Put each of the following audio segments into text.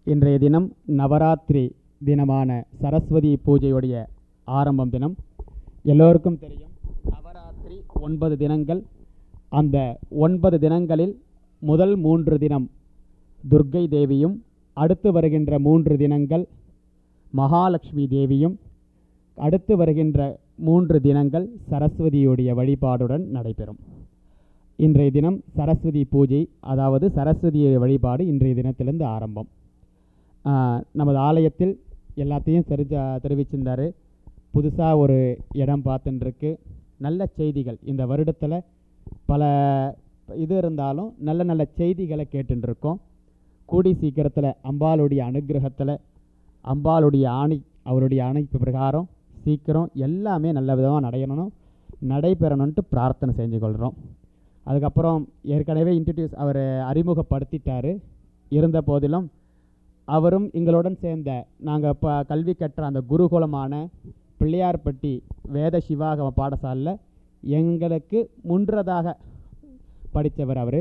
இன்றைய தினம் நவராத்திரி தினமான சரஸ்வதி பூஜையுடைய ஆரம்பம் தினம் எல்லோருக்கும் தெரியும் நவராத்திரி ஒன்பது தினங்கள் அந்த ஒன்பது தினங்களில் முதல் மூன்று தினம் துர்க்கை தேவியும் அடுத்து வருகின்ற மூன்று தினங்கள் மகாலட்சுமி தேவியும் அடுத்து வருகின்ற மூன்று தினங்கள் சரஸ்வதியுடைய வழிபாடுடன் நடைபெறும் இன்றைய தினம் சரஸ்வதி பூஜை அதாவது சரஸ்வதி வழிபாடு இன்றைய தினத்திலிருந்து ஆரம்பம் ஆஹ், நமது ஆலயத்தில் எல்லாத்தையும் தெரிஞ்ச தெரிவிச்சிருந்தாரு புதுசாக ஒரு இடம் பார்த்துட்டுருக்கு நல்ல செய்திகள் இந்த வருடத்தில் பல இது இருந்தாலும் நல்ல நல்ல செய்திகளை கேட்டுட்டு இருக்கோம் கூடி சீக்கிரத்தில் அம்பாளுடைய அனுகிரகத்தில் அம்பாளுடைய ஆணை அவருடைய அணைப்பு பிரகாரம் சீக்கிரம் எல்லாமே நல்ல விதமாக நடையணும் நடைபெறணுன்ட்டு பிரார்த்தனை செஞ்சு கொள்கிறோம் அதுக்கப்புறம் ஏற்கனவே இன்ட்ரடியூஸ் அவர் அறிமுகப்படுத்திட்டாரு இருந்த போதிலும் அவரும் எங்களுடன் சேர்ந்த நாங்கள் இப்போ கல்வி கற்ற அந்த குருகுலமான பிள்ளையார்பட்டி வேத சிவாகம பாடசாலையில் எங்களுக்கு முன்றதாக படித்தவர் அவர்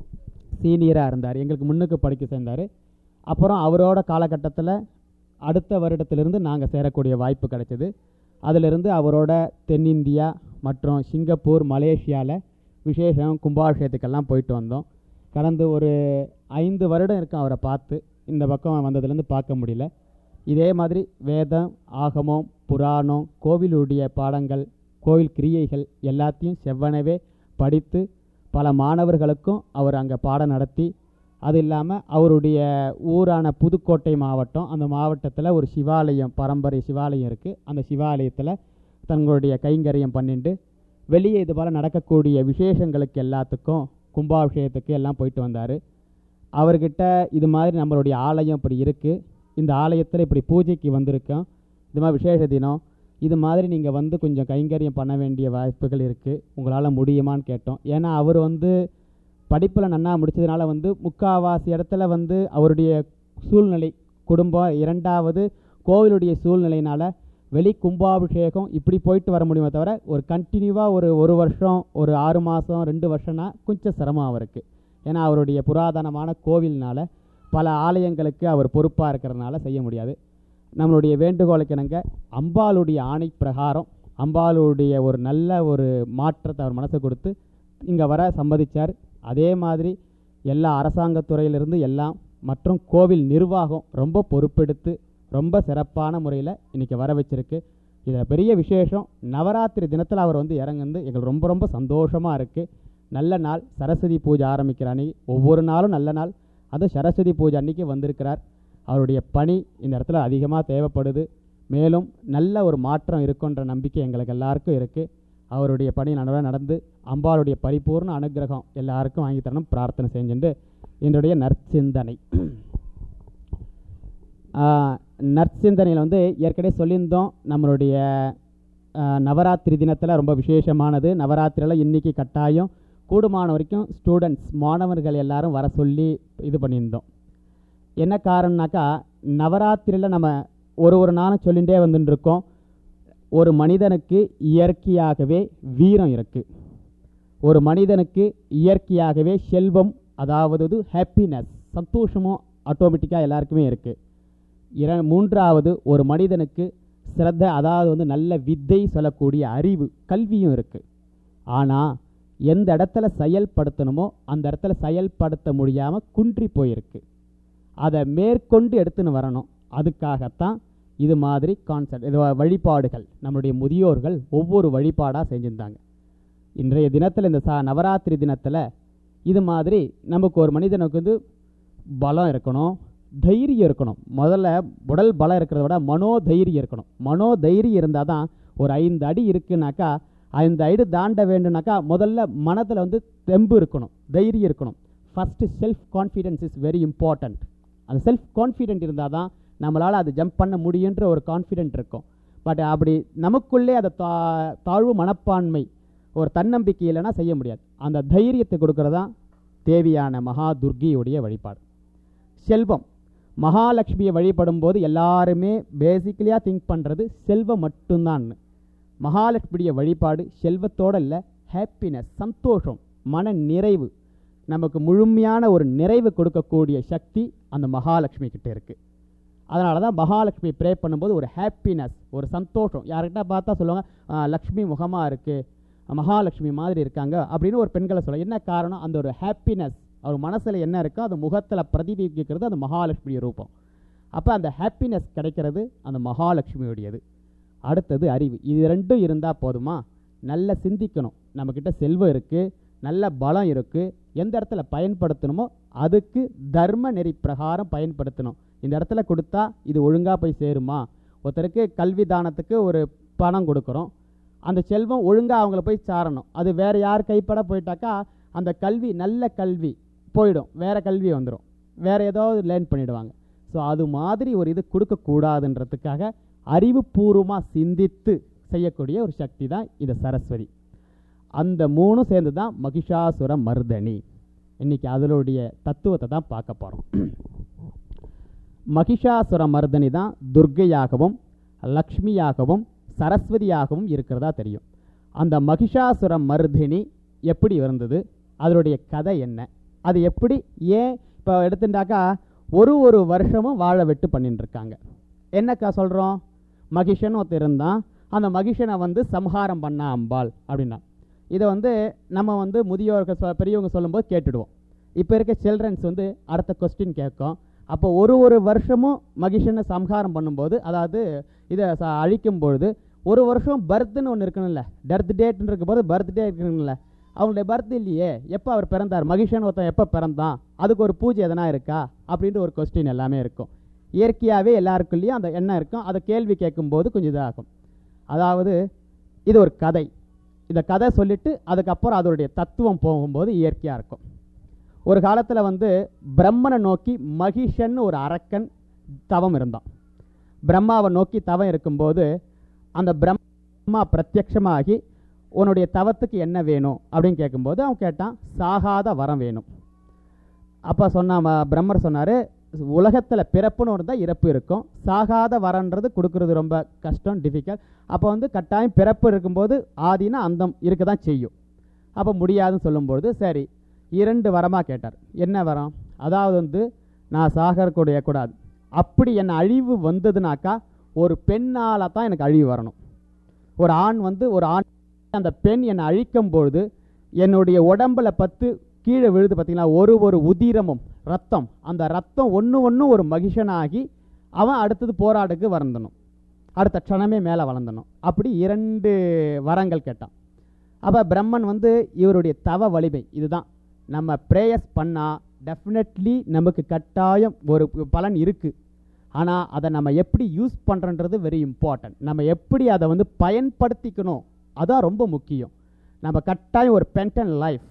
சீனியராக இருந்தார் எங்களுக்கு முன்னுக்கு படிக்க சேர்ந்தார் அப்புறம் அவரோட காலகட்டத்தில் அடுத்த வருடத்திலிருந்து நாங்கள் சேரக்கூடிய வாய்ப்பு கிடைச்சது அதிலிருந்து அவரோட தென்னிந்தியா மற்றும் சிங்கப்பூர் மலேசியாவில் விசேஷம் கும்பாபிஷேகத்துக்கெல்லாம் போயிட்டு வந்தோம் கடந்த ஒரு ஐந்து வருடம் இருக்கும் அவரை பார்த்து இந்த பக்கம் வந்ததுலேருந்து பார்க்க முடியல இதே மாதிரி வேதம் ஆகமம் புராணம் கோவிலுடைய பாடங்கள் கோவில் கிரியைகள் எல்லாத்தையும் செவ்வனவே படித்து பல மாணவர்களுக்கும் அவர் அங்கே பாடம் நடத்தி அது இல்லாமல் அவருடைய ஊரான புதுக்கோட்டை மாவட்டம் அந்த மாவட்டத்தில் ஒரு சிவாலயம் பரம்பரை சிவாலயம் இருக்குது அந்த சிவாலயத்தில் தங்களுடைய கைங்கரியம் பண்ணிட்டு வெளியே இது போல் நடக்கக்கூடிய விசேஷங்களுக்கு எல்லாத்துக்கும் கும்பாபிஷேகத்துக்கு எல்லாம் போயிட்டு வந்தார் அவர்கிட்ட இது மாதிரி நம்மளுடைய ஆலயம் இப்படி இருக்குது இந்த ஆலயத்தில் இப்படி பூஜைக்கு வந்திருக்கோம் இது மாதிரி விசேஷ தினம் இது மாதிரி நீங்கள் வந்து கொஞ்சம் கைங்கரியம் பண்ண வேண்டிய வாய்ப்புகள் இருக்குது உங்களால் முடியுமான்னு கேட்டோம் ஏன்னா அவர் வந்து படிப்பில் நன்னா முடிச்சதுனால வந்து முக்காவாசி இடத்துல வந்து அவருடைய சூழ்நிலை குடும்பம் இரண்டாவது கோவிலுடைய சூழ்நிலையினால வெளி கும்பாபிஷேகம் இப்படி போயிட்டு வர முடியுமே தவிர ஒரு கண்டினியூவாக ஒரு ஒரு வருஷம் ஒரு ஆறு மாதம் ரெண்டு வருஷம்னா கொஞ்சம் சிரமம் அவருக்கு ஏன்னா அவருடைய புராதனமான கோவில்னால பல ஆலயங்களுக்கு அவர் பொறுப்பாக இருக்கிறதுனால செய்ய முடியாது நம்மளுடைய வேண்டுகோளுக்கு இணங்க அம்பாளுடைய ஆணை பிரகாரம் அம்பாளுடைய ஒரு நல்ல ஒரு மாற்றத்தை அவர் மனசு கொடுத்து இங்கே வர சம்மதிச்சார் அதே மாதிரி எல்லா அரசாங்கத்துறையிலிருந்து எல்லாம் மற்றும் கோவில் நிர்வாகம் ரொம்ப பொறுப்பெடுத்து ரொம்ப சிறப்பான முறையில் இன்றைக்கி வர வச்சிருக்கு இதில் பெரிய விசேஷம் நவராத்திரி தினத்தில் அவர் வந்து இறங்குந்து எங்களுக்கு ரொம்ப ரொம்ப சந்தோஷமாக இருக்குது நல்ல நாள் சரஸ்வதி பூஜை ஆரம்பிக்கிற அன்னைக்கு ஒவ்வொரு நாளும் நல்ல நாள் அதுவும் சரஸ்வதி பூஜை அன்னைக்கு வந்திருக்கிறார் அவருடைய பணி இந்த இடத்துல அதிகமாக தேவைப்படுது மேலும் நல்ல ஒரு மாற்றம் இருக்குன்ற நம்பிக்கை எங்களுக்கு எல்லாருக்கும் இருக்குது அவருடைய பணி நடுவே நடந்து அம்பாளுடைய பரிபூர்ண அனுகிரகம் எல்லாருக்கும் வாங்கி தரணும் பிரார்த்தனை செஞ்சுட்டு என்னுடைய நற்சிந்தனை ஆஹ், நற்சிந்தனையில் வந்து ஏற்கனவே சொல்லியிருந்தோம் நம்மளுடைய ஆஹ், நவராத்திரி தினத்தில் ரொம்ப விசேஷமானது நவராத்திரியில் இன்னைக்கு கட்டாயம் கூடுமான வரைக்கும் ஸ்டூடெண்ட்ஸ் மாணவர்கள் எல்லாரும் வர சொல்லி இது பண்ணியிருந்தோம் என்ன காரணம்னாக்கா நவராத்திரியில் நம்ம ஒரு ஒரு நாளும் சொல்லிகிட்டே வந்துட்டு இருக்கோம் ஒரு மனிதனுக்கு இயற்கையாகவே வீரம் இருக்குது ஒரு மனிதனுக்கு இயற்கையாகவே செல்வம் அதாவது ஹாப்பினஸ் சந்தோஷமும் ஆட்டோமேட்டிக்காக எல்லாருக்குமே இருக்குது இர மூன்றாவது ஒரு மனிதனுக்கு சிரத்த அதாவது வந்து நல்ல வித்தை சொல்லக்கூடிய அறிவு கல்வியும் இருக்குது ஆனால் எந்த இடத்துல செயல்படுத்தணுமோ அந்த இடத்துல செயல்படுத்த முடியாமல் குன்றி போயிருக்கு அதை மேற்கொண்டு எடுத்துன்னு வரணும் அதுக்காகத்தான் இது மாதிரி கான்செப்ட் இது வ- வழிபாடுகள் நம்மளுடைய முதியோர்கள் ஒவ்வொரு வழிபாடாக செஞ்சுருந்தாங்க இன்றைய தினத்தில் இந்த சா நவராத்திரி தினத்தில் இது மாதிரி நமக்கு ஒரு மனிதனுக்கு வந்து பலம் இருக்கணும் தைரியம் இருக்கணும் முதல்ல உடல் பலம் இருக்கிறத விட மனோ தைரியம் இருக்கணும் மனோ தைரியம் இருந்தால் தான் ஒரு ஐந்து அடி இருக்குனாக்கா ஐந்து அடி தாண்ட வேண்டும்னாக்கா முதல்ல மனதில் வந்து தெம்பு இருக்கணும் தைரியம் இருக்கணும் first self confidence is very important அந்த செல்ஃப் கான்ஃபிடென்ட் இருந்தால் தான் நம்மளால் அது ஜம்ப் பண்ண முடியுன்ற ஒரு கான்ஃபிடென்ட் இருக்கும் பட் அப்படி நமக்குள்ளே அதை தா தாழ்வு மனப்பான்மை ஒரு தன்னம்பிக்கை இல்லைன்னா செய்ய முடியாது அந்த தைரியத்தை கொடுக்கறது தான் தேவியான மகா துர்கியுடைய வழிபாடு செல்வம் மகாலட்சுமியை வழிபடும் போது எல்லாருமே பேசிக்கலியாக திங்க் பண்ணுறது செல்வம் மட்டும்தான் மகாலட்சுமியுடைய வழிபாடு செல்வத்தோட இல்லை ஹாப்பினஸ் சந்தோஷம் மன நிறைவு நமக்கு முழுமையான ஒரு நிறைவு கொடுக்கக்கூடிய சக்தி அந்த மகாலட்சுமி கிட்ட இருக்கு அதனால தான் மகாலட்சுமி ப்ரே பண்ணும்போது ஒரு ஹாப்பினஸ் ஒரு சந்தோஷம் யார்கிட்ட பார்த்தா சொல்லுவாங்க "ஆ, லக்ஷ்மி முகமாக இருக்கு மகாலட்சுமி மாதிரி இருக்காங்க அப்படின்னு ஒரு பெண்களை சொல்ல என்ன காரணம் அந்த ஒரு ஹாப்பினஸ் அவர் மனசில் என்ன இருக்கோ அது முகத்தில் பிரதிபலிக்கிறது அந்த மகாலட்சுமி ரூபம் அப்போ அந்த ஹாப்பினஸ் கிடைக்கிறது அந்த மகாலட்சுமியுடையது அடுத்தது அறிவு இது ரெண்டும் இருந்தால் போதுமா நல்ல சிந்திக்கணும் நம்மக்கிட்ட செல்வம் இருக்குது நல்ல பலம் இருக்குது எந்த இடத்துல பயன்படுத்தணுமோ அதுக்கு தர்ம நெறி பிரகாரம் பயன்படுத்தணும் இந்த இடத்துல கொடுத்தா இது ஒழுங்காக போய் சேருமா ஒருத்தருக்கு கல்வி தானத்துக்கு ஒரு பணம் கொடுக்குறோம் அந்த செல்வம் ஒழுங்காக அவங்கள போய் சாரணும் அது வேற யார் கைப்பட போயிட்டாக்கா அந்த கல்வி நல்ல கல்வி போயிடும் வேற கல்வி வந்துடும் வேற ஏதாவது லேர்ன் பண்ணிடுவாங்க ஸோ அது மாதிரி ஒரு இது கொடுக்கக்கூடாதுன்றதுக்காக அறிவுபூர்வமாக சிந்தித்து செய்யக்கூடிய ஒரு சக்தி தான் இது சரஸ்வதி அந்த மூணும் சேர்ந்து தான் மகிஷாசுர மர்தனி இன்னைக்கு அதனுடைய தத்துவத்தை தான் பார்க்க போகிறோம் மகிஷாசுர மர்தனி தான் துர்க்கையாகவும் லக்ஷ்மியாகவும் சரஸ்வதியாகவும் இருக்கிறதா தெரியும் அந்த மகிஷாசுர மர்தினி எப்படி இருந்தது அதனுடைய கதை என்ன அது எப்படி ஏன் இப்போ எடுத்துட்டாக்கா ஒரு ஒரு வருஷமும் வாழ வெட்டு பண்ணிட்டு இருக்காங்க என்னக்கா சொல்கிறோம் மகிஷன் ஒருத்தர் இருந்தான் அந்த மகிஷனை வந்து சம்ஹாரம் பண்ணா அம்பாள் அப்படின்னா இதை வந்து நம்ம வந்து முதியோர்கள் சொ- பெரியவங்க சொல்லும்போது கேட்டுடுவோம் இப்போ இருக்க சில்ட்ரன்ஸ் வந்து அடுத்த கொஸ்டின் கேட்கும் அப்போ ஒரு ஒரு வருஷமும் மகிஷனை சம்ஹாரம் பண்ணும்போது அதாவது இதை ச- அழிக்கும் பொழுது ஒரு வருஷம் பர்த்னு ஒன்று இருக்கணும்ல டெர்த் டேட்னு இருக்கும்போது பர்த்டே இருக்கணும்ல அவங்களுடைய பர்த் இல்லையே எப்போ அவர் பிறந்தார் மகிஷன் ஒருத்தன் எப்போ பிறந்தான் அதுக்கு ஒரு பூஜை எதனா இருக்கா அப்படின்ற ஒரு கொஸ்டின் எல்லாமே இருக்கும் இயற்கையாகவே எல்லாருக்குள்ளேயும் அந்த எண்ணம் இருக்கும் அதை கேள்வி கேட்கும்போது கொஞ்சம் இதாகும் அதாவது இது ஒரு கதை இந்த கதை சொல்லிட்டு அதுக்கப்புறம் அதனுடைய தத்துவம் போகும்போது இயற்கையாக இருக்கும் ஒரு காலத்தில் வந்து பிரம்மனை நோக்கி மகிஷன் ஒரு அரக்கன் தவம் இருந்தான் பிரம்மாவை நோக்கி தவம் இருக்கும்போது அந்த பிரம்மா பிரத்யக்ஷமாகி உன்னுடைய தவத்துக்கு என்ன வேணும் அப்படின்னு கேட்கும்போது அவன் கேட்டான் சாகாத வரம் வேணும் அப்போ சொன்ன ம- பிரம்மர் சொன்னார் உலகத்தில் பிறப்புன்னு ஒன்று தான் இறப்பு இருக்கும் சாகாத வரன்றது கொடுக்கறது ரொம்ப கஷ்டம் டிஃபிகல்ட் அப்போ வந்து கட்டாயம் பிறப்பு இருக்கும்போது ஆதினா அந்தம் இருக்க தான் செய்யும் அப்போ முடியாதுன்னு சொல்லும்பொழுது சரி இரண்டு வரமாக கேட்டார் என்ன வரம் அதாவது வந்து நான் சாகக்கூடிய கூடாது அப்படி என் அழிவு வந்ததுனாக்கா ஒரு பெண்ணால தான் எனக்கு அழிவு வரணும் ஒரு ஆண் வந்து ஒரு ஆண் அந்த பெண் என்னை அழிக்கும் பொழுது என்னுடைய உடம்புல பத்து கீழே விழுது பார்த்தீங்களா ஒரு ஒரு உதிரமும் ரத்தம் அந்த ரத்தம் ஒன்று ஒன்று ஒரு மகிஷனாகி அவன் அடுத்தது போராடுக்கு வளர்ந்தணும் அடுத்த க்ஷணமே மேலே வளர்ந்தணும் அப்படி இரண்டு வரங்கள் கேட்டான் அப்போ பிரம்மன் வந்து இவருடைய தவ வலிமை இதுதான் நம்ம ப்ரேயர்ஸ் பண்ணால் டெஃபினெட்லி நமக்கு கட்டாயம் ஒரு பலன் இருக்குது ஆனால் அதை நம்ம எப்படி யூஸ் பண்ணுறன்றது வெரி இம்பார்ட்டன்ட் நம்ம எப்படி அதை வந்து பயன்படுத்திக்கணும் அதான் ரொம்ப முக்கியம் நம்ம கட்டாயம் ஒரு பென்டன் லைஃப்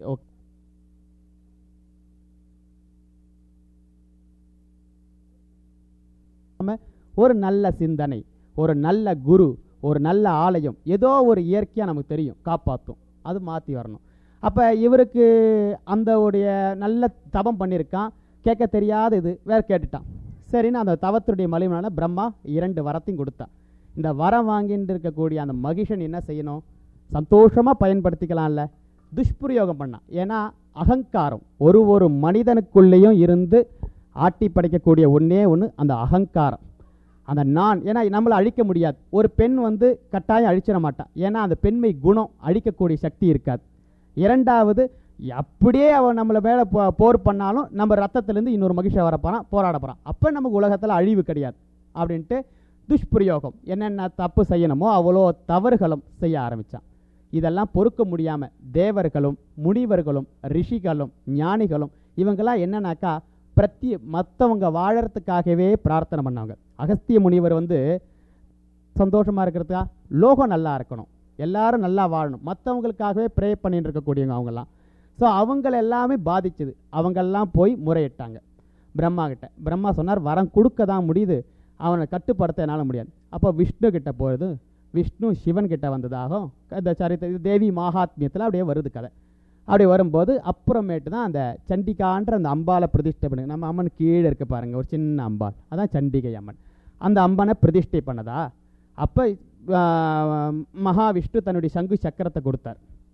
நம்ம ஒரு நல்ல சிந்தனை ஒரு நல்ல குரு ஒரு நல்ல ஆலயம் ஏதோ ஒரு இயற்கையாக நமக்கு தெரியும் காப்பாற்றும் அது மாற்றி வரணும் அப்போ இவருக்கு அந்த உடைய நல்ல தவம் பண்ணியிருக்கான் கேட்க தெரியாத இது வேற கேட்டுட்டான் சரின்னு அந்த தவத்துடைய மலிமனால பிரம்மா இரண்டு வரத்தையும் கொடுத்தான் இந்த வரம் வாங்கிட்டு இருக்கக்கூடிய அந்த மகிஷன் என்ன செய்யணும் சந்தோஷமாக பயன்படுத்திக்கலாம்ல துஷ்பிரயோகம் பண்ணான் ஏன்னா அகங்காரம் ஒரு ஒரு மனிதனுக்குள்ளேயும் இருந்து ஆட்டி படைக்கக்கூடிய ஒன்றே ஒன்று அந்த அகங்காரம் அந்த நான் ஏன்னா நம்மளை அழிக்க முடியாது ஒரு பெண் வந்து கட்டாயம் அழிச்சிட மாட்டான் ஏன்னா அந்த பெண்மை குணம் அழிக்கக்கூடிய சக்தி இருக்காது இரண்டாவது அப்படியே அவன் நம்மளை மேலே போ போர் பண்ணாலும் நம்ம ரத்தத்திலேருந்து இன்னொரு மகிழ்ச்சியை வரப்போறான் போராட போகிறான் அப்போ நமக்கு உலகத்தில் அழிவு கிடையாது அப்படின்ட்டு துஷ்பிரயோகம் என்னென்ன தப்பு செய்யணுமோ அவ்வளோ தவறுகளும் செய்ய ஆரம்பித்தான் இதெல்லாம் பொறுக்க முடியாமல் தேவர்களும் முனிவர்களும் ரிஷிகளும் ஞானிகளும் இவங்கெல்லாம் என்னன்னாக்கா பிரத்தி மற்றவங்க வாழறதுக்காகவே பிரார்த்தனை பண்ணாங்க அகஸ்திய முனிவர் வந்து சந்தோஷமாக இருக்கிறதுக்கா லோகம் நல்லா இருக்கணும் எல்லாரும் நல்லா வாழணும் மற்றவங்களுக்காகவே ப்ரே பண்ணிட்டு இருக்கக்கூடியவங்க அவங்கெல்லாம் ஸோ அவங்கள எல்லாமே பாதிச்சது அவங்கெல்லாம் போய் முறையிட்டாங்க பிரம்மா கிட்ட பிரம்மா சொன்னார் வரம் கொடுக்க தான் முடியுது அவனை கட்டுப்படுத்த என்னால் முடியாது அப்போ விஷ்ணு கிட்ட போகிறது விஷ்ணு சிவன் கிட்ட வந்ததாகும் இந்த சரித்திர இது தேவி மகாத்மியத்தில் அப்படியே வருது கதை அப்படி வரும்போது அப்புறமேட்டு தான் அந்த சண்டிகான்ற அந்த அம்பாலை பிரதிஷ்டை பண்ணுங்க நம்ம அம்மன் கீழே இருக்கு பாருங்க ஒரு சின்ன அம்பாள் அதான் சண்டிகை அம்மன் அந்த அம்மனை பிரதிஷ்டை பண்ணதா அப்போ மகாவிஷ்ணு தன்னுடைய சங்கு சக்கரத்தை கொடுத்தார்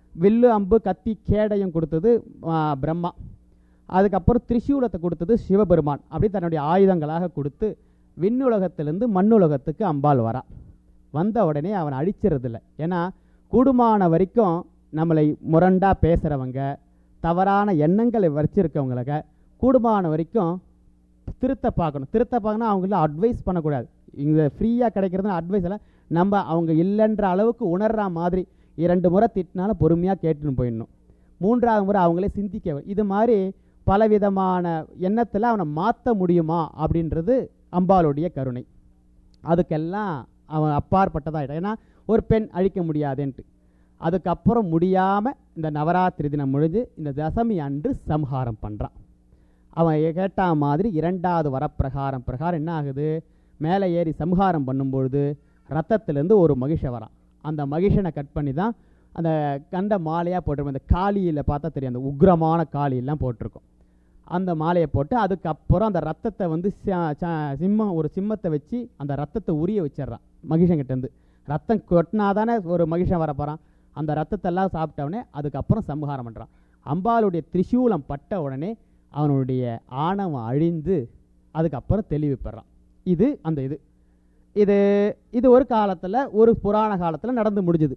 வில்லு அம்பு கத்தி கேடயம் கொடுத்தது ஆ, பிரம்மா அதுக்கப்புறம் திரிசூலத்தை கொடுத்தது சிவபெருமான் அப்படி தன்னுடைய ஆயுதங்களாக கொடுத்து விண்ணுலகத்திலிருந்து மண்ணுலகத்துக்கு அம்பாள் வரா வந்த உடனே அவனை அழிச்சிறதில்ல ஏன்னா கூடுமான வரைக்கும் நம்மளை முரண்டா பேசுகிறவங்க தவறான எண்ணங்களை வச்சிருக்கவங்களுக்கு கூடுமான வரைக்கும் திருத்த பார்க்கணும் திருத்த பார்க்கணும் அவங்கள அட்வைஸ் பண்ணக்கூடாது இங்கே ஃப்ரீயாக கிடைக்கிறது அட்வைஸ் எல்லாம் நம்ம அவங்க இல்லைன்ற அளவுக்கு உணர்ற மாதிரி இரண்டு முறை திட்டினாலும் பொறுமையாக கேட்டுன்னு போயிடணும் மூன்றாவது முறை அவங்களே சிந்திக்க வை- இது மாதிரி பலவிதமான எண்ணத்தில் அவனை மாற்ற முடியுமா அப்படின்றது அம்பாளுடைய கருணை அதுக்கெல்லாம் அவன் அப்பாற்பட்டதாக ஏன்னா ஒரு பெண் அழிக்க முடியாதுன்ட்டு அதுக்கப்புறம் முடியாமல் இந்த நவராத்திரி தினம் முடிஞ்சு இந்த தசமி அன்று சம்ஹாரம் பண்ணுறான் அவன் கேட்ட மாதிரி இரண்டாவது வரப்பிரகாரம் பிரகாரம் என்ன ஆகுது மேலே ஏறி சம்ஹாரம் பண்ணும்பொழுது ரத்தத்திலேருந்து ஒரு மகிஷை வரான் அந்த மகிஷனை கட் பண்ணி தான் அந்த கண்ட மாலையாக போட்டிருப்போம் இந்த காளியில் பார்த்தா தெரியும் அந்த உக்ரமான காளியெல்லாம் போட்டிருக்கும் அந்த மாலையை போட்டு அதுக்கப்புறம் அந்த ரத்தத்தை வந்து ச- ச- சிம்மம் ஒரு சிம்மத்தை வச்சு அந்த ரத்தத்தை உரிய வச்சிடுறான் மகிஷங்கிட்டேருந்து ரத்தம் கொட்டினாதானே ஒரு மகிஷன் வர போகிறான் அந்த ரத்தத்தெல்லாம் சாப்பிட்டவனே அதுக்கப்புறம் சம்ஹாரம் பண்ணுறான் அம்பாளுடைய திரிசூலம் பட்ட உடனே அவனுடைய ஆணவம் அழிந்து அதுக்கப்புறம் தெளிவு பெறான் இது அந்த இது இது இது ஒரு காலத்தில் ஒரு புராண காலத்தில் நடந்து முடிஞ்சுது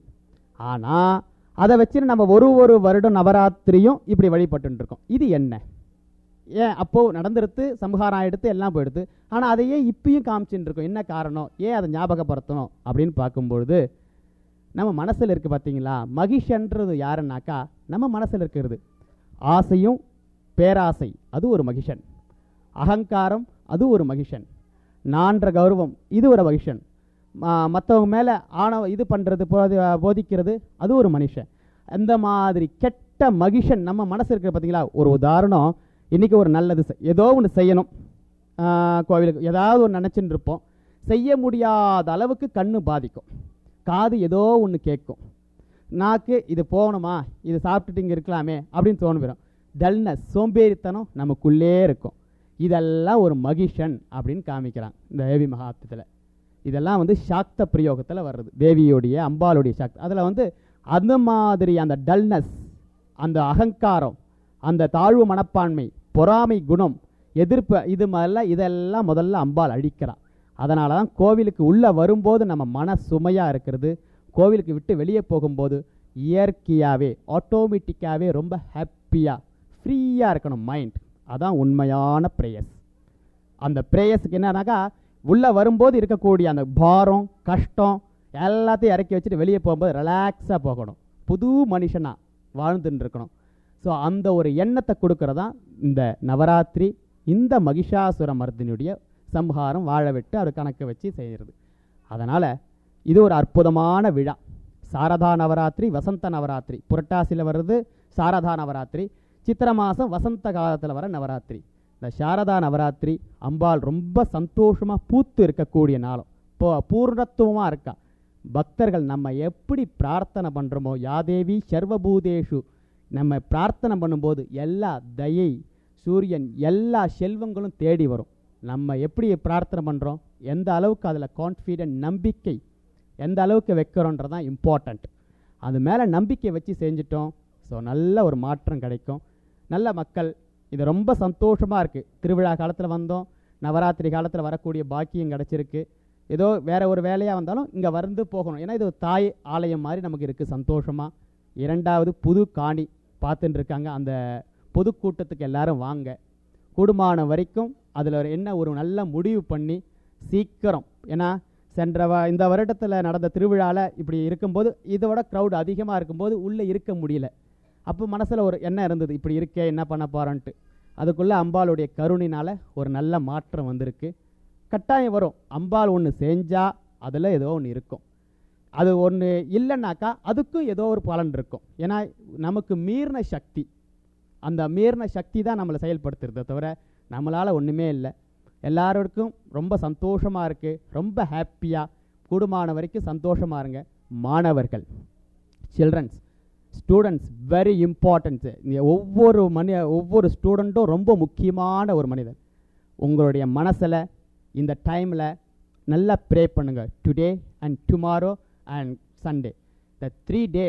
ஆனால் அதை வச்சு நம்ம ஒரு ஒரு வருடம் நவராத்திரியும் இப்படி வழிபட்டுன்னு இருக்கோம் இது என்ன ஏன் அப்போது நடந்துருத்து சம்ஹாரம் எடுத்து எல்லாம் போயிடுது ஆனால் அதையே இப்பயும் காமிச்சுட்டு இருக்கோம் என்ன காரணம் ஏன் அதை ஞாபகப்படுத்தணும் அப்படின்னு பார்க்கும்பொழுது நம்ம மனசில் இருக்குது பார்த்தீங்களா மகிஷன்றது யாருன்னாக்கா நம்ம மனசில் இருக்கிறது ஆசையும் பேராசை அது ஒரு மகிஷன் அகங்காரம் அது ஒரு மகிஷன் நான்ற கௌரவம் இது ஒரு மகிஷன் மற்றவங்க மேலே ஆணவ இது பண்ணுறது போதி போதிக்கிறது அது ஒரு மனுஷன் அந்த மாதிரி கெட்ட மகிஷன் நம்ம மனசு இருக்கிற பார்த்தீங்களா ஒரு உதாரணம் இன்றைக்கி ஒரு நல்லது செய்- ஏதோ ஒன்று செய்யணும் ஆ, கோவிலுக்கு ஏதாவது ஒன்று நினச்சின்னு இருப்போம் செய்ய முடியாத அளவுக்கு கண்ணு பாதிக்கும் காது ஏதோ ஒன்று கேட்கும் நாக்கு இது போகணுமா இது சாப்பிட்டுட்டு இங்கே இருக்கலாமே அப்படின்னு தோணும் டல்னஸ் சோம்பேறித்தனம் நமக்குள்ளே இருக்கும் இதெல்லாம் ஒரு மகிஷன் அப்படின்னு காமிக்கிறான் இந்த தேவி மகாத்மத்தில் இதெல்லாம் வந்து சாக்த பிரயோகத்தில் வர்றது தேவியோடைய அம்பாளுடைய சாக்தி அதில் வந்து அந்த மாதிரி அந்த டல்னஸ் அந்த அகங்காரம் அந்த தாழ்வு மனப்பான்மை பொறாமை குணம் எதிர்ப்பு இது மாதிரிலாம் இதெல்லாம் முதல்ல அம்பாள் அழிக்கிறான் அதனால தான் கோவிலுக்கு உள்ளே வரும்போது நம்ம மன சுமையாக இருக்கிறது கோவிலுக்கு விட்டு வெளியே போகும்போது இயற்கையாகவே ஆட்டோமேட்டிக்காகவே ரொம்ப ஹாப்பியாக ஃப்ரீயாக இருக்கணும் மைண்ட் அதான் உண்மையான ப்ரேயர்ஸ் அந்த ப்ரேயர்ஸுக்கு என்னன்னாக்கா உள்ளே வரும்போது இருக்கக்கூடிய அந்த பாரம் கஷ்டம் எல்லாத்தையும் இறக்கி வச்சுட்டு வெளியே போகும்போது ரிலாக்ஸாக போகணும் புது மனுஷனாக வாழ்ந்துட்டு இருக்கணும் ஸோ அந்த ஒரு எண்ணத்தை கொடுக்கறதா இந்த நவராத்திரி இந்த மகிஷாசுர மர்தினுடைய சம்ஹாரம் வாழ விட்டு அது கணக்கு வச்சு செய்கிறது அதனால் இது ஒரு அற்புதமான விழா சாரதா நவராத்திரி வசந்த நவராத்திரி புரட்டாசியில் வருது சாரதா நவராத்திரி சித்திர மாதம் வசந்த காலத்தில் வர நவராத்திரி இந்த சாரதா நவராத்திரி அம்பாள் ரொம்ப சந்தோஷமாக பூத்து இருக்கக்கூடிய நாளும் இப்போ பூர்ணத்துவமாக இருக்கா பக்தர்கள் நம்ம எப்படி பிரார்த்தனை பண்ணுறோமோ யாதேவி சர்வபூதேஷு நம்ம பிரார்த்தனை பண்ணும்போது எல்லா தயை சூரியன் எல்லா செல்வங்களும் தேடி வரும் நம்ம எப்படி பிரார்த்தனை பண்ணுறோம் எந்த அளவுக்கு அதில் கான்ஃபிடென்ட் நம்பிக்கை எந்த அளவுக்கு வைக்கிறோன்றது தான் இம்பார்ட்டண்ட் அது மேலே நம்பிக்கை வச்சு செஞ்சிட்டோம் ஸோ நல்ல ஒரு மாற்றம் கிடைக்கும் நல்ல மக்கள் இது ரொம்ப சந்தோஷமாக இருக்குது திருவிழா காலத்தில் வந்தோம் நவராத்திரி காலத்தில் வரக்கூடிய பாக்கியம் கிடச்சிருக்கு ஏதோ வேற ஒரு வேலையாக வந்தாலும் இங்கே வந்து போகணும் ஏன்னா இது ஒரு தாய் ஆலயம் மாதிரி நமக்கு இருக்குது சந்தோஷமாக இரண்டாவது புது காணி பார்த்துட்டு இருக்காங்க அந்த பொதுக்கூட்டத்துக்கு எல்லாரும் வாங்க கூடுமான வரைக்கும் அதில் என்ன ஒரு நல்ல முடிவு பண்ணி சீக்கிரம் ஏன்னா சென்ற வ இந்த வருடத்தில் நடந்த திருவிழாவில் இப்படி இருக்கும்போது இதோட க்ரௌட் அதிகமாக இருக்கும்போது உள்ளே இருக்க முடியல அப்போ மனசில் ஒரு எண்ணம் இருந்தது இப்படி இருக்கே என்ன பண்ண போகிறோன்ட்டு அதுக்குள்ளே அம்பாளுடைய கருணினால் ஒரு நல்ல மாற்றம் வந்திருக்கு கட்டாயம் வரும் அம்பாள் ஒன்று செஞ்சால் அதில் ஏதோ ஒன்று இருக்கும் அது ஒன்று இல்லைன்னாக்கா அதுக்கும் ஏதோ ஒரு பலன் இருக்கும் ஏன்னா நமக்கு மீறின சக்தி அந்த மீறின சக்தி தான் நம்மளை செயல்படுத்துறதை தவிர நம்மளால் ஒன்றுமே இல்லை எல்லாருக்கும் ரொம்ப சந்தோஷமாக இருக்குது ரொம்ப ஹாப்பியாக கூடுமான வரைக்கும் சந்தோஷமாக இருங்க மாணவர்கள் சில்ட்ரன்ஸ் ஸ்டூடெண்ட்ஸ் வெரி இம்பார்ட்டன்ஸு ஒவ்வொரு மனி ஒவ்வொரு ஸ்டூடெண்ட்டும் ரொம்ப முக்கியமான ஒரு மனிதன் உங்களுடைய மனசில் இந்த டைமில் நல்லா ப்ரே பண்ணுங்கள் today and tomorrow and Sunday the three days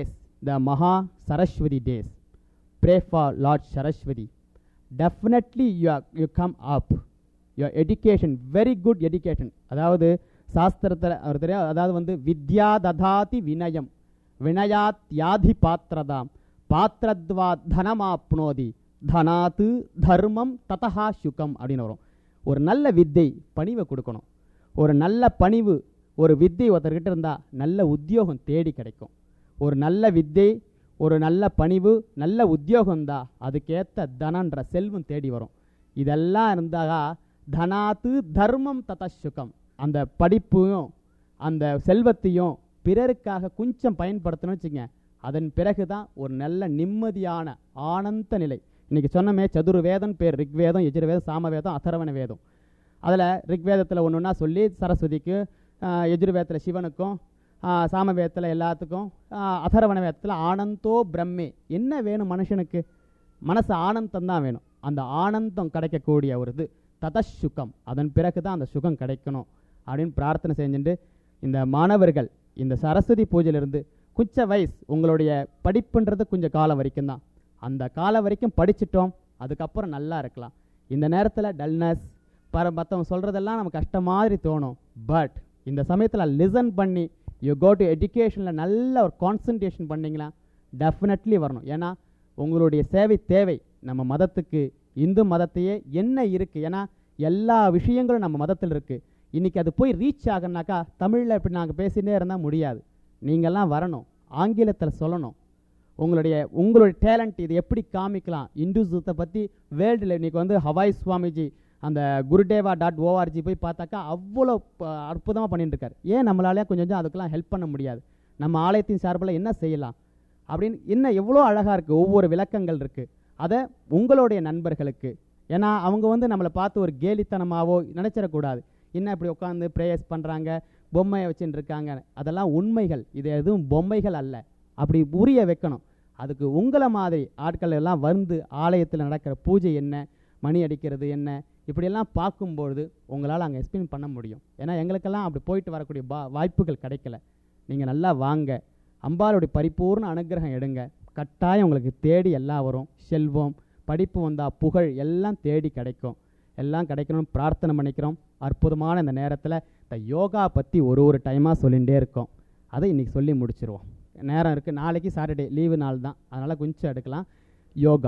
the Maha Saraswathi days pray for lord Saraswathi definitely you you come up your education very good education அதாவது சாஸ்திரத்தில் அவர் தெரியும் அதாவது வந்து வித்யா ததாதி வினயம் வினயாத் யாதி பாத்திரதாம் பாத்திரத்வா தனமாப்னோதி தனாத்து தர்மம் ததஹா சுகம் அப்படின்னு வரும் ஒரு நல்ல வித்தை பணிவை கொடுக்கணும் ஒரு நல்ல பணிவு ஒரு வித்தை ஒருத்தர்கிட்ட இருந்தால் நல்ல உத்தியோகம் தேடி கிடைக்கும் ஒரு நல்ல வித்தை ஒரு நல்ல பணிவு நல்ல உத்தியோகம் தான் அதுக்கேற்ற தனன்ற செல்வம் தேடி வரும் இதெல்லாம் இருந்தாக தனாத்து தர்மம் தத சுகம் அந்த படிப்பையும் அந்த செல்வத்தையும் பிறருக்காக கொஞ்சம் பயன்படுத்தணும்னு வச்சுங்க அதன் பிறகு தான் ஒரு நல்ல நிம்மதியான ஆனந்த நிலை இன்னைக்கு சொன்னமே சதுர்வேதம் பேர் ரிக்வேதம் எஜுர்வேதம் சாமவேதம் அதர்வண வேதம் அதில் ரிக்வேதத்தில் ஒன்று ஒன்றா சொல்லி சரஸ்வதிக்கு ஆஹ், எஜுர்வேதத்தில் சிவனுக்கும் ஆஹ், சாமவேதத்தில் எல்லாத்துக்கும் ஆஹ், அதர்வண வேதத்தில் ஆனந்தோ பிரம்மே என்ன வேணும் மனுஷனுக்கு மனசு ஆனந்தம் தான் வேணும் அந்த ஆனந்தம் கிடைக்கக்கூடிய ஒரு இது ததசுகம் அதன் பிறகு தான் அந்த சுகம் கிடைக்கணும் அப்படின்னு பிரார்த்தனை செஞ்சுட்டு இந்த மாணவர்கள் இந்த சரஸ்வதி பூஜையிலிருந்து குச்ச வயசு உங்களுடைய படிப்புன்றது கொஞ்சம் காலம் வரைக்கும் தான் அந்த காலம் வரைக்கும் படிச்சிட்டோம் அதுக்கப்புறம் நல்லா இருக்கலாம் இந்த நேரத்தில் டல்னஸ் பர மற்றவங்க சொல்கிறதெல்லாம் நமக்கு கஷ்டம் மாதிரி தோணும் பட் இந்த சமயத்தில் லிசன் பண்ணி யூ கோ டு எஜுகேஷனில் நல்ல ஒரு கான்சன்ட்ரேஷன் பண்ணிங்களா டெஃபினெட்லி வரணும் ஏன்னா உங்களுடைய சேவை தேவை நம்ம மதத்துக்கு இந்து மதத்தையே என்ன இருக்குது ஏன்னா எல்லா விஷயங்களும் நம்ம மதத்தில் இருக்குது இன்றைக்கி அது போய் ரீச் ஆகணுனாக்கா தமிழில் இப்படி நாங்கள் பேசினே இருந்தால் முடியாது நீங்கள்லாம் வரணும் ஆங்கிலத்தில் சொல்லணும் உங்களுடைய உங்களுடைய டேலண்ட் இது எப்படி காமிக்கலாம் இந்துசத்தை பற்றி வேர்ல்டில் இன்றைக்கி வந்து ஹவாய் சுவாமிஜி அந்த குருடேவா டாட் ஓஆர்ஜி போய் பார்த்தாக்கா அவ்வளோ அற்புதமாக பண்ணிட்டு இருக்காரு ஏன் நம்மளாலே கொஞ்சம் கொஞ்சம் அதுக்கெல்லாம் ஹெல்ப் பண்ண முடியாது நம்ம ஆலயத்தின் சார்பில் என்ன செய்யலாம் அப்படின்னு என்ன எவ்வளோ அழகாக இருக்குது ஒவ்வொரு விளக்கங்கள் இருக்குது அதை உங்களுடைய நண்பர்களுக்கு ஏன்னா அவங்க வந்து நம்மளை பார்த்து ஒரு கேலித்தனமாவோ நினச்சிடக்கூடாது என்ன இப்படி உட்காந்து ப்ரேயர்ஸ் பண்ணுறாங்க பொம்மையை வச்சுட்டு இருக்காங்க அதெல்லாம் உண்மைகள் இது எதுவும் பொம்மைகள் அல்ல அப்படி புரிய வைக்கணும் அதுக்கு உங்களை மாதிரி ஆட்கள் எல்லாம் வந்து ஆலயத்தில் நடக்கிற பூஜை என்ன மணி அடிக்கிறது என்ன இப்படியெல்லாம் பார்க்கும்பொழுது உங்களால் அங்கே எக்ஸ்பிளைன் பண்ண முடியும் ஏன்னா எங்களுக்கெல்லாம் அப்படி போயிட்டு வரக்கூடிய பா வாய்ப்புகள் கிடைக்கல நீங்கள் நல்லா வாங்க அம்பாளுடைய பரிபூர்ண அனுகிரகம் எடுங்க கட்டாயம் உங்களுக்கு தேடி எல்லாம் வரும் செல்வம் படிப்பு வந்தால் புகழ் எல்லாம் தேடி கிடைக்கும் எல்லாம் கிடைக்கணும்னு பிரார்த்தனை பண்ணிக்கிறோம் அற்புதமான இந்த நேரத்தில் இந்த யோகா பற்றி ஒரு ஒரு டைமாக சொல்லிகிட்டே இருக்கோம் அதை இன்றைக்கி சொல்லி முடிச்சிருவோம் நேரம் இருக்குது நாளைக்கு சாட்டர்டே லீவு நாள் தான் அதனால் கொஞ்சம் எடுக்கலாம் யோகா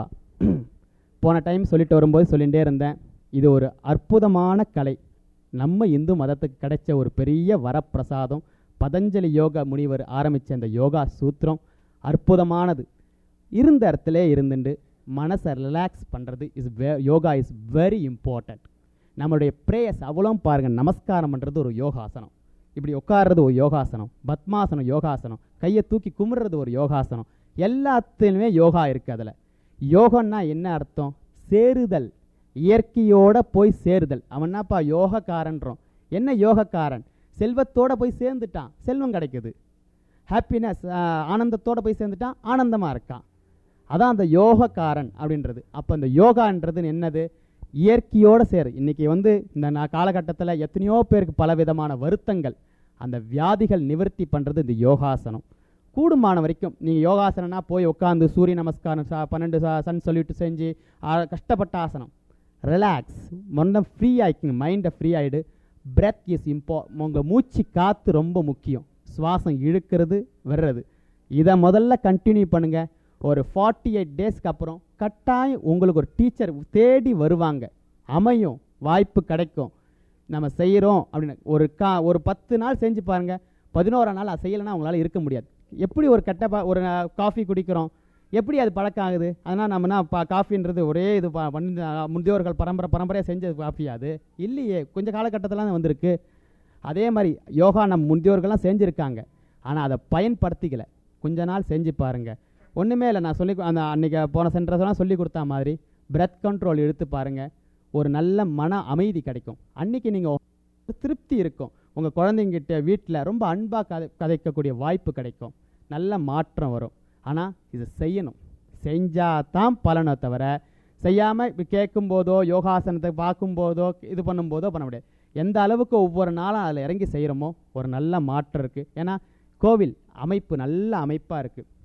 போன டைம் சொல்லிட்டு வரும்போது சொல்லிகிட்டே இருந்தேன் இது ஒரு அற்புதமான கலை நம்ம இந்து மதத்துக்கு கிடைச்ச ஒரு பெரிய வரப்பிரசாதம் பதஞ்சலி யோகா முனிவர் ஆரம்பித்த இந்த யோகா சூத்திரம் அற்புதமானது இருந்த இடத்துல இருந்துட்டு மனசை ரிலாக்ஸ் பண்ணுறது is way yoga is very important நம்மளுடைய ப்ரேயர்ஸ் அவ்வளோ பாருங்கள் நமஸ்காரம் பண்ணுறது ஒரு யோகாசனம் இப்படி உட்கார்றது ஒரு யோகாசனம் பத்மாசனம் யோகாசனம் கையை தூக்கி கும்பிட்றது ஒரு யோகாசனம் எல்லாத்துலேயுமே யோகா இருக்குது அதில் யோகம்னா என்ன அர்த்தம் சேருதல் இயற்கையோட போய் சேருதல் அவன் என்னப்பா யோகக்காரன்றோம் என்ன யோகக்காரன் செல்வத்தோட போய் சேர்ந்துட்டான் செல்வம் கிடைக்குது ஹாப்பினஸ் ஆனந்தத்தோட போய் சேர்ந்துட்டான் ஆனந்தமாக இருக்கான் அதான் அந்த யோகக்காரன் அப்படின்றது அப்போ அந்த யோகான்றது என்னது இயற்கையோடு சேரு இன்னைக்கு வந்து இந்த நா காலகட்டத்தில் எத்தனையோ பேருக்கு பலவிதமான வருத்தங்கள் அந்த வியாதிகள் நிவர்த்தி பண்ணுறது இந்த யோகாசனம் கூடுமான வரைக்கும் நீங்கள் யோகாசனம்னா போய் உட்காந்து சூரிய நமஸ்காரம் சா பன்னெண்டு சா சன் சொல்லிட்டு செஞ்சு ஆ, கஷ்டப்பட்ட ஆசனம் ரிலாக்ஸ் மொன்னம் ஃப்ரீ ஆகிக்குங்க மைண்டை ஃப்ரீ ஆகிடு பிரெத் இஸ் இம்பா உங்கள் மூச்சு காற்று ரொம்ப முக்கியம் சுவாசம் இழுக்கிறது வர்றது இதை முதல்ல கண்டினியூ பண்ணுங்க ஒரு ஃபார்ட்டி எயிட் டேஸ்க்கு அப்புறம் கட்டாயம் உங்களுக்கு ஒரு டீச்சர் தேடி வருவாங்க அமையும் வாய்ப்பு கிடைக்கும் நம்ம செய்கிறோம் அப்படின்னு ஒரு கா ஒரு பத்து நாள் செஞ்சு பாருங்க பதினோரா நாள் அது செய்யலைன்னா உங்களால் இருக்க முடியாது எப்படி ஒரு கெட்ட பா ஒரு காஃபி குடிக்கிறோம் எப்படி அது பழக்கம் ஆகுது அதனால் நம்மனா பா காஃபின்றது ஒரே இது பா பண்ணி முதியோர்கள் பரம்பரை பரம்பரையாக செஞ்ச காஃபி அது இல்லையே கொஞ்சம் காலகட்டத்தில் வந்திருக்கு அதே மாதிரி யோகா நம்ம முதியோர்கள்லாம் செஞ்சுருக்காங்க ஆனால் அதை பயன்படுத்திக்கல கொஞ்ச நாள் செஞ்சு பாருங்க ஒன்றுமே இல்லை நான் சொல்லி அந்த அன்றைக்கி போன சென்டர்ஸ்லாம் சொல்லி கொடுத்தா மாதிரி பிரெத் கண்ட்ரோல் எடுத்து பாருங்க ஒரு நல்ல மன அமைதி கிடைக்கும் அன்னைக்கு நீங்கள் திருப்தி இருக்கும் உங்கள் குழந்தைங்கிட்ட வீட்டில் ரொம்ப அன்பாக கதை கதைக்கக்கூடிய வாய்ப்பு கிடைக்கும் நல்ல மாற்றம் வரும் ஆனால் இது செய்யணும் செஞ்சால் தான் பலனை தவிர செய்யாமல் இப்படி கேட்கும்போதோ யோகாசனத்தை பார்க்கும்போதோ இது பண்ணும்போதோ பண்ண முடியாது எந்த அளவுக்கு ஒவ்வொரு நாளும் அதில் இறங்கி செய்கிறோமோ ஒரு நல்ல மாற்றம் இருக்குது ஏன்னா கோவில் அமைப்பு நல்ல அமைப்பாக இருக்குது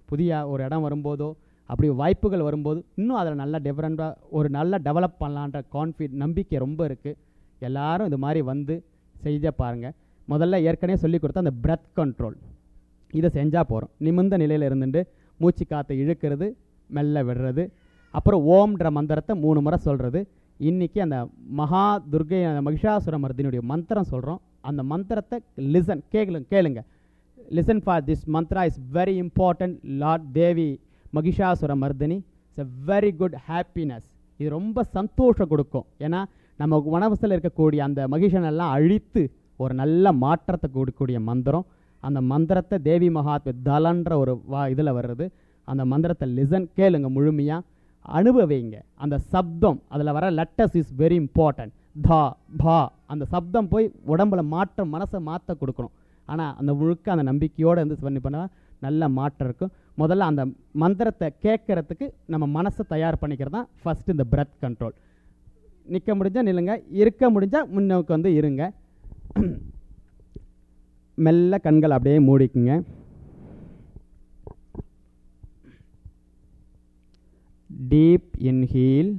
புதிய ஒரு இடம் வரும்போதோ அப்படி வாய்ப்புகள் வரும்போது இன்னும் அதில் நல்லா டிஃப்ரெண்ட்டாக ஒரு நல்ல டெவலப் பண்ணலான்ற கான்ஃபிட் நம்பிக்கை ரொம்ப இருக்குது எல்லாரும் இது மாதிரி வந்து செய்த பாருங்கள் முதல்ல ஏற்கனவே சொல்லி கொடுத்த அந்த பிரெத் கண்ட்ரோல் இதை செஞ்சால் போகிறோம் நிமிர்ந்த நிலையில் இருந்துட்டு மூச்சு காற்றை இழுக்கிறது மெல்ல விடுறது அப்புறம் ஓம்ன்ற மந்திரத்தை மூணு முறை சொல்கிறது இன்னைக்கு அந்த மகா துர்கை அந்த மகிஷாசுர மர்தினுடைய மந்திரம் சொல்கிறோம் அந்த மந்திரத்தை லிசன் கேளுங்க கேளுங்க listen for this mantra is very important lord Devi Mahishasura Mardini it's a very good happiness இது ரொம்ப சந்தோஷம் கொடுக்கும் ஏன்னா நம்ம மனவசத்தில் இருக்கக்கூடிய அந்த மகிஷனெல்லாம் அழித்து ஒரு நல்ல மாற்றத்தை கொடுக்கக்கூடிய மந்திரம் அந்த மந்திரத்தை தேவி மகாத்ம தலன்ற ஒரு வா இதில் வர்றது அந்த மந்திரத்தை லிசன் கேளுங்க முழுமையாக அனுபவிங்க அந்த சப்தம் அதில் வர லெட்டர்ஸ் இஸ் வெரி இம்பார்ட்டன்ட் தா பா அந்த சப்தம் போய் உடம்புல மாற்றம் மனசை மாற்ற கொடுக்கணும் ஆனால் அந்த முழுக்க அந்த நம்பிக்கையோடு வந்து பண்ணி பண்ணால் நல்ல மாற்றம் இருக்கும் முதல்ல அந்த மந்திரத்தை கேட்கறதுக்கு நம்ம மனசை தயார் பண்ணிக்கிறது தான் ஃபஸ்ட்டு இந்த பிரெத் கண்ட்ரோல் நிற்க முடிஞ்சால் நில்லுங்க இருக்க முடிஞ்சால் முன்னோக்கு வந்து இருங்க மெல்ல கண்கள் அப்படியே மூடிக்குங்க deep inhale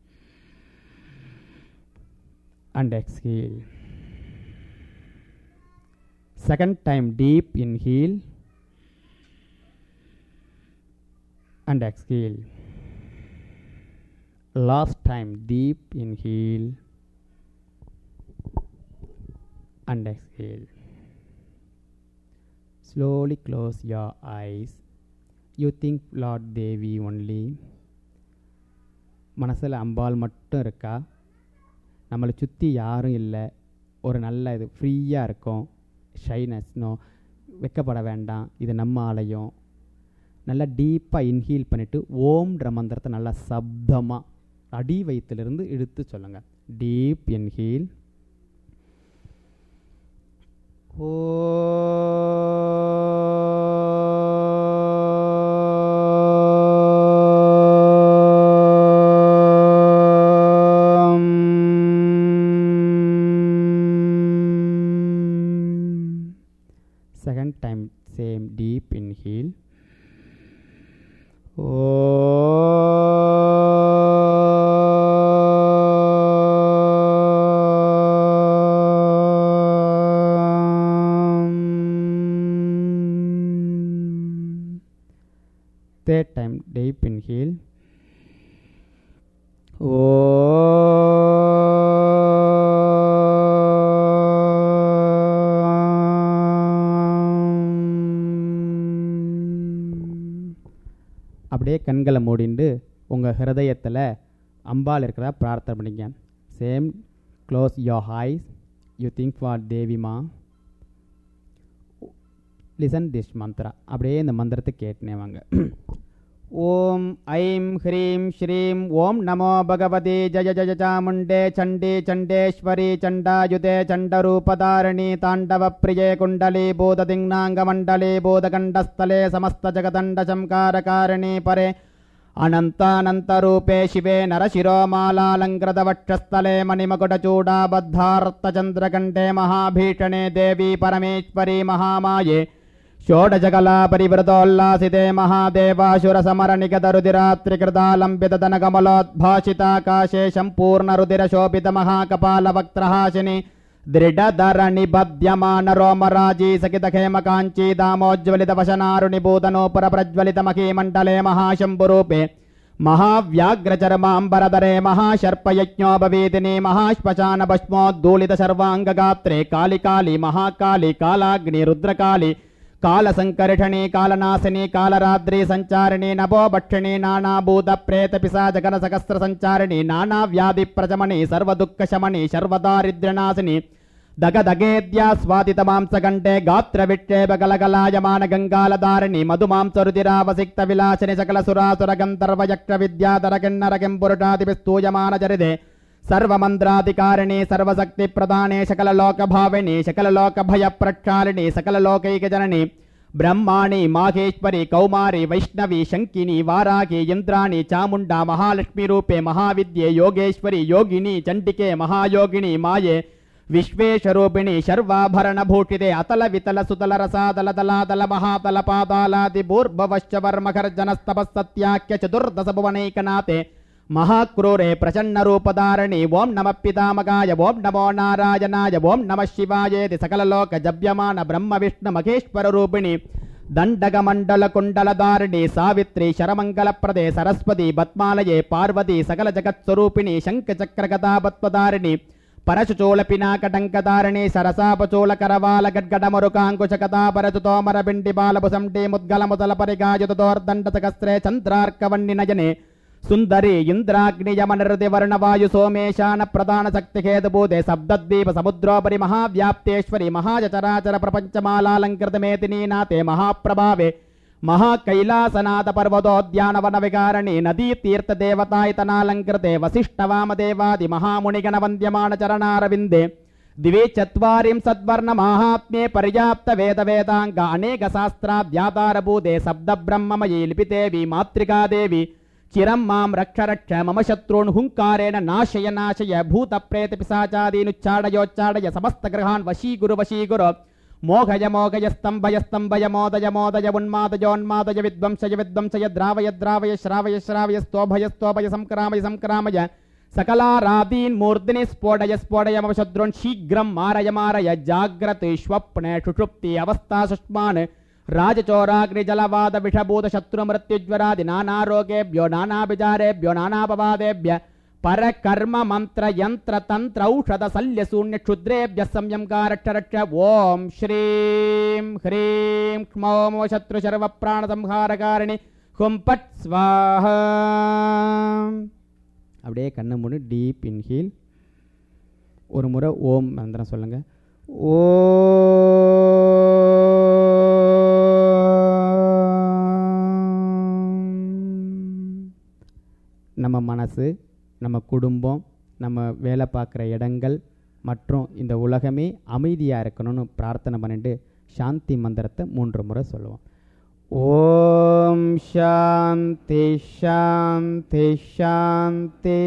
and exhale. Second time, deep inhale and exhale. Last time, deep inhale and exhale. Slowly close your eyes. You think Lord Devi only. மனசில் அம்பாள் மட்டும் இருக்கா நம்மளை சுற்றி யாரும் இல்லை ஒரு நல்ல இது ஃப்ரீயாக இருக்கும் ஷைனஸ்னோ வெக்கப்பட வேண்டாம் இது நம்ம ஆலயம் நல்லா டீப்பாக இன்ஹீல் பண்ணிவிட்டு ஓம்ன்ற மந்திரத்தை நல்லா சப்தமாக அடி வயிற்றிலிருந்து இழுத்து சொல்லுங்கள் deep inhale Second time, same deep inhale. Third time, deep inhale. அப்படியே கண்களை மூடிண்டு உங்கள் ஹிருதயத்தில் அம்பாள் இருக்கிறதா பிரார்த்தனை பண்ணிக்க same close your eyes you think for தேவிமா லிசன் திஸ் மந்த்ரா அப்படியே இந்த மந்திரத்தை கேட்டுனே வாங்க ஓம் ஐம் ஹ்ரீம் ஸ்ரீம் ஓம் நமோ பகவதி ஜய ஜய சாமுண்டே சண்டி சண்டேஸ்வரி சண்டாயுதே சண்டரூபதாரிணி தாண்டவ பிரியே குண்டலி பூததிங்னாங்கமண்டலி பூதகண்டஸ்தலே சமஸ்த ஜகதண்ட சம்காரகாரிணி பரே अनन्तानन्तरूपे शिवे नरशिरोमालालङ्कृतवक्षस्थले मणिमकुटचूडाबद्धार्तचन्द्रकण्ठे महाभीषणे देवी परमेश्वरी महामाये षोडशकलापरिवृतोल्लासिते महादेवासुरसमरनिकतरुदिरात्रिकृतालम्बितदनकमलोद्भाषिताकाशे सम्पूर्णरुदिरशोभितमहाकपालवक्त्रहासिनि दृढधरणिबध्यमानरोमराजी सकितखेमकाञ्ची दामोज्ज्वलितवशनारुणिभूतनोपरप्रज्वलितमहीमण्डले महाशम्भुरूपे महाव्याघ्रचर्माम्बरधरे महाशर्पयज्ञोपवीतिनि महाश्मशानभस्मोद्दूलितसर्वाङ्गगात्रे कालिकाली महाकाली कालाग्नि रुद्रकाली कालसङ्कर्षणि कालनाशिनि कालरात्रि सञ्चारिणि नभोभक्षिणि नानाभूतप्रेतपिशाचगणसहस्रसञ्चारिणि नानाव्याधिप्रचमणि सर्वदुःखशमणि सर्वदारिद्र्यनाशिनि दगदगेद्यास्वादितमांसकण्ठे गात्रविक्षेपकलकलायमानगङ्गालधारिणि मधुमांसरुदिरावसिक्तविलासिनि सकलसुरासुरगन्धर्वयक्षविद्याधरकिन्नरकिम्पुरुषादिभिस्तूयमानचरिते सर्वमन्त्राधिकारिणि सर्वशक्तिप्रदाने सकललोकभाविनि सकललोकभयप्रक्षालिनि सकललोकैकजननि ब्रह्माणि माहेश्वरि कौमारि वैष्णवी शङ्किनी वाराहि इन्द्राणि चामुण्डा महालक्ष्मीरूपे महाविद्ये योगेश्वरि योगिनी चण्डिके महायोगिनी माये ವಿಶ್ವೇಶರೂಪಿಣಿ ಶರ್ವಾಭರಣಭೂಷಿತೆ ಅತಲ ವಿತಲ ಸುತಲ ರಸಾದಲ ದಲಾದಲ ಮಹಾತಲ ಪಾದಾಲಾದಿ ಭೂರ್ಭವಶ್ಚ ವರ್ಮಖರ್ಜನಸ್ತಪಸ್ಸತ್ಯಾಖ್ಯ ಚತುರ್ದಶ ಭುವನೈಕನಾಥೆ ಮಹಾಕ್ರೂರೆ ಪ್ರಚನ್ನ ರೂಪಧಾರಣಿ ಓಂ ನಮ ಪಿತಾಮಗಾಯ ಓಂ ನಮೋ ನಾರಾಯಣಾಯ ಓಂ ನಮ ಶಿವಾಯೇತಿ ಸಕಲ ಲೋಕ ಜಪ್ಯಮಾನ ಬ್ರಹ್ಮ ವಿಷ್ಣು ಮಹೇಶ್ವರ ರೂಪಿಣಿ ದಂಡಗ ಮಂಡಲ ಕುಂಡಲಧಾರಿಣಿ ಸಾವಿತ್ರಿ ಶರಮಂಗಲಪ್ರದೆ ಸರಸ್ವತಿ ಬತ್ಮಾಲಯೇ ಪಾರ್ವತಿ ಸಕಲ ಜಗತ್ಸ್ವರೂಪಿಣಿ ಶಂಖ ಚಕ್ರ ಗದಾಪತ್ವಧಾರಿಣಿ ಪರಶುಚೋಳ ಪಿನಾಕಟಂಕಧಾರಿಣಿ ಸರಸಾಪಚೋಳ ಕರವಾಲ ಗಡ್ಗಡ ಮರುಕಾಂಕುಶ ಕಥಾ ಪರಚು ತೋಮರ ಬಿಂಡಿ ಬಾಲಭುಸಂಡಿ ಮುದ್ಗಲ ಮುದಲ ಪರಿಗಾಯುತ ದೋರ್ದಂಡ ಸಕಸ್ತ್ರೆ ಚಂದ್ರಾರ್ಕವನ್ನಿ ನಯನೆ ಸುಂದರಿ ಇಂದ್ರಾಗ್ನಿಯಮನೃತಿ ವರ್ಣವಾಯು ಸೋಮೇಶಾನ ಪ್ರಧಾನ ಶಕ್ತಿ ಹೇತಭೂತೆ ಸಬ್ದದ್ವೀಪ ಸಮುದ್ರೋಪರಿ ಮಹಾವ್ಯಾಪ್ತೇಶ್ವರಿ ಮಹಾಜಚರಾಚರ ಪ್ರಪಂಚಮಾಲಾಲಂಕೃತ ಮೇದಿನೀನಾಥೆ ಮಹಾಪ್ರಭಾವೆ ಮಹಾಕೈಲಾಸನಾಥ ಪರ್ವತೋದ್ಯಾನವನ ವಿಕಾರಣಿ ನದೀ ತೀರ್ಥ ದೇವತಾಯಿತನಾಲಂಕೃತೆ ವಸಿಷ್ಠ ವಾಮದೇವಾದಿ ಮಹಾಮುನಿಗಣ ವಂದ್ಯಮಾನ ಚರಣಾರವಿಂದೆ ದಿವೇ ಚತ್ವಾರಿಂಸದ್ವರ್ಣ ಮಾಹಾತ್ಮ್ಯೆ ಪರ್ಯಾಪ್ತ ವೇದ ವೇದಾಂಗ ಅನೇಕ ಶಾಸ್ತ್ರಾದ್ಯಾತಾರಭೂತೆ ಶಬ್ದ ಬ್ರಹ್ಮಮಯೀ ಲಿಪಿದೇವಿ ಮಾತೃಕಾದೇವಿ ಚಿರಂ ಮಾಂ ರಕ್ಷ ರಕ್ಷ ಮಮ ಶತ್ರುನ್ ಹುಂಕಾರೇಣ ನಾಶಯ ನಾಶಯ ಭೂತ ಪ್ರೇತ ಪಿಸಾಚಾದೀನುಚ್ಚಾಡಯೋಚ್ಚಾಡಯ ಸಮಸ್ತ ಗ್ರಹಾನ್ ವಶೀಗುರು ವಶೀಗುರು ಮೋಘಯ ಮೋಘಯ ಸ್ತಂಭಯ ಸ್ತಂಭಯ ಮೋದಯ ಮೋದಯ ಉನ್ಮಾದಯೋನ್ಮಾದಯ ವಿದ್ವಂಸಯ ವಿದ್ವಂಸಯ ದ್ರಾವಯ ದ್ರಾವಯ ಶ್ರಾವಯ ಶ್ರಾವಯ ಸ್ತೋಭಯ ಸ್ತೋಭಯ ಸಂಕ್ರಾಮಯ ಸಂಕ್ರಾಮಯ ಸಕಲಾರಾದೀನ್ ಮೂರ್ಧಿನಿ ಸ್ಫೋಟಯ ಸ್ಫೋಟಯ ಮಮ ಶತ್ರುನ್ ಶೀಘ್ರಂ ಮಾರಯ ಮಾರಯ ಜಾಗ್ರತೆ ಸ್ವಪ್ನೆ ಸುಷುಪ್ತಿ ಅವಸ್ಥಾ ಸುಷ್ಮಾನ್ ರಾಜಚೋರಾಗ್ನಿ ಜಲವಾದ ವಿಷಭೂತ ಶತ್ರು ಮೃತ್ಯುಜ್ವರಾದಿ ನಾನಾರೋಗೇಭ್ಯೋ ನಾನಾಭಿಚಾರೇಭ್ಯೋ ನಾನಾಪವಾದೇಭ್ಯ ಪರಕರ್ಮ ಮಂತ್ರ ಯಂತ್ರ ತಂತ್ರ ಔಷಧ ಸಲ್ಯ ಶೂನ್ಯ ಕ್ಷುದ್ರೇಭ್ಯ ಸಂಯಂಕಾರ ರಕ್ಷ ಓಂ ಶ್ರೀಂ ಹ್ರೀಂ ಕ್ಮೋಮೋ ಶತ್ರು ಶರ್ವ ಪ್ರಾಣ ಸಂಹಾರಕಾರಿಣಿ ಹುಂ ಪಟ್ ಸ್ವಾಹ அப்படியே கண்ணை மூடி டீப் இன்ஹீல் ஒரு முறை ஓம் மந்திரம் சொல்லுங்க ஓம் நம்ம மனசு நம்ம குடும்பம் நம்ம வேலை பார்க்குற இடங்கள் மற்றும் இந்த உலகமே அமைதியாக இருக்கணும்னு பிரார்த்தனை பண்ணிட்டு சாந்தி மந்திரத்தை மூன்று முறை சொல்லுவோம் ஓம் சாந்தி சாந்தி சாந்தி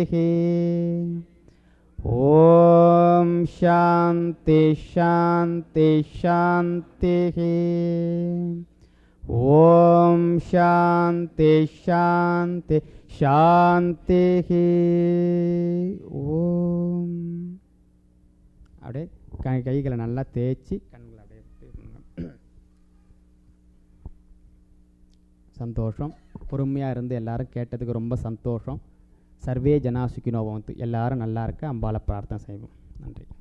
ஓம் சாந்தி சாந்தி சாந்தி ஓம் சாந்தி சாந்தி சாந்தி ஓம் அப்படியே கை கைகளை நல்லா தேய்ச்சி கண்களை அப்படியே திருப்புங்க. சந்தோஷம் பொறுமையாக இருந்து எல்லாரும் கேட்டதுக்கு ரொம்ப சந்தோஷம் சர்வே ஜனா சுகினோபவந்து எல்லாரும் நல்லா இருக்க அம்பால பிரார்த்தனை செய்வோம் நன்றி